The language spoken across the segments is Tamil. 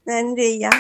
நன்றி ஐயா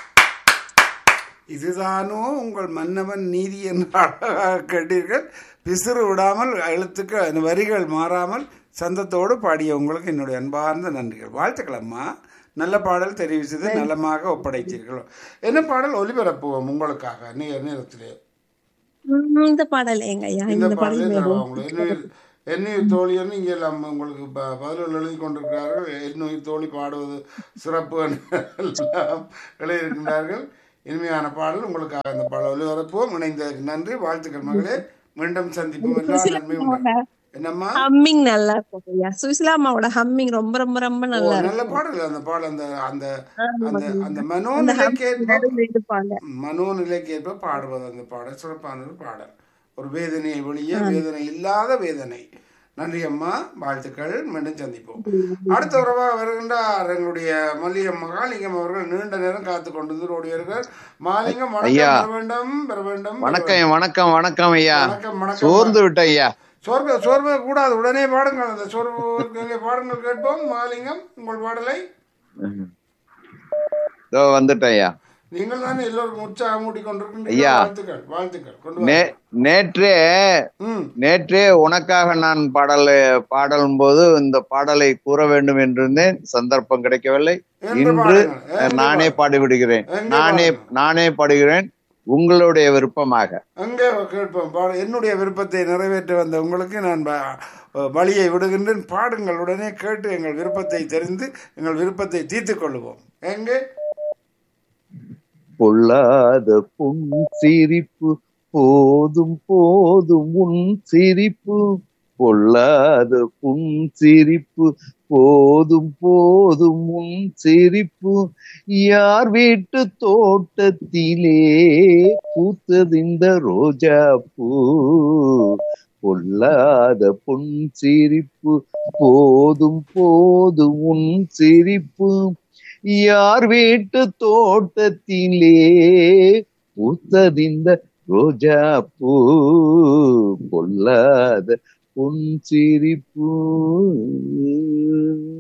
இதுதானோ உங்கள் மன்னவன் நீதி என்று அழகாக கேட்டீர்கள் பிசிறு விடாமல் எழுத்துக்கள் அந்த வரிகள் மாறாமல் சந்தத்தோடு பாடிய உங்களுக்கு என்னுடைய அன்பார்ந்த நன்றிகள் வாழ்த்துக்கள் அம்மா நல்ல பாடல் தெரிவு செய்து நலமாக ஒப்படைத்தீர்கள் என்ன பாடல் ஒலிபரப்புவோம் உங்களுக்காக நேர நேரத்திலே உம், இந்த பாடல் எங்க ஐயா இந்த இந்த பாடலே பாடல் தருவோம் உங்களுக்கு என்னுயிர் என்னுயிர் தோழியன்னு இங்கே எல்லாம் உங்களுக்கு ப- பதில்கள் எழுதி கொண்டிருக்கிறார்கள் என்னுயிர் தோழி பாடுவது சிறப்பு என்று எல்லாம் எழுதியிருக்கின்றார்கள் இனிமையான பாடல் உங்களுக்காக அந்த பாடல் ஒலிபரப்புவோம் இணைந்ததற்கு நன்றி வாழ்த்துக்கள் மகளே மீண்டும் சந்திப்போம் எல்லா நன்மையும் உண்டு. என்னம்மா ஹம்மிங் நல்லா இருக்கும் ஐயா சுவிஸ்லாமாவோட ஹம்மிங் ரொம்ப ரொம்ப ரொம்ப ஓ, நல்லா நல்ல பாடல் அந்த பாடல் அந்த அந்த ஆமா. அந்த அந்த அந்த மனோநிலைக்கேற்ப நடுவுல இருப்பாங்க மனோநிலைக்கேற்ப பாடுவது அந்த பாடல் சிறப்பானது பாடல் ஒரு வேதனையை வெளியே வேதனை இல்லாத வேதனை நன்றி அம்மா வாழ்த்துக்கள் மீண்டும் சந்திப்போம் அடுத்த உறவாக வருகின்றார் எங்களுடைய மல்லியம் மகாலிங்கம் அவர்கள் நீண்ட நேரம் காத்து கொண்டு ஓடியார்கள் மாலிங்கம் வணக்கம் ஐயா. பெற வேண்டும் பெற வேண்டும் பெற வணக்கம் வணக்கம் வணக்கம் ஐயா வணக்கம் வணக்கம் சோர்ந்து விட்ட ஐயா சோர்வு சோர்வு கூடாது உடனே பாடுங்கள் அந்த சோர்வு பாடுங்கள் கேட்போம் மாலிங்கம் உங்கள் பாடலை இதோ வந்துட்டேன் ஐயா நீங்கள் தானே எல்லோருக்கும் உற்சாகம் மூட்டி கொண்டிருக்கின்றீர்கள் ஐயா. வாழ்த்துக்கள் வாழ்த்துக்கள் கொண்டு நே வாருங்கள். நேற்றே ம் நேற்றே உனக்காக நான் பாடல் பாடலும் போது இந்த பாடலை கூற வேண்டும் என்றிருந்தேன் சந்தர்ப்பம் கிடைக்கவில்லை என்று இன்று பாடுங்கள். என்று நானே பாடுங்கள். பாடிவிடுகிறேன் எங்கே நானே பாடுங்கள்? நானே பாடுகிறேன் உங்களுடைய விருப்பமாக அங்கே கேட்போம் பாடு என்னுடைய விருப்பத்தை நிறைவேற்ற வந்த உங்களுக்கு நான் ப- வழியை விடுகின்றேன் பாடுங்கள் உடனே கேட்டு எங்கள் விருப்பத்தை தெரிந்து எங்கள் விருப்பத்தை தீர்த்துக் கொள்ளுவோம் எங்கே பொல்லாத புன் சிரிப்பு போதும் போதும் உன் சிரிப்பு பொல்லாத புன் சிரிப்பு போதும் போதும் உன் சிரிப்பு யார் வீட்டு தோட்டத்திலே பூத்தது இந்த ரோஜா பூ பொல்லாத பொன் சிரிப்பு போதும் போதும் உன் சிரிப்பு யார் வீட்டு தோட்டத்திலே பூத்ததிந்த ரோஜா பூ பொல்லாத பொன் சிரிப்பு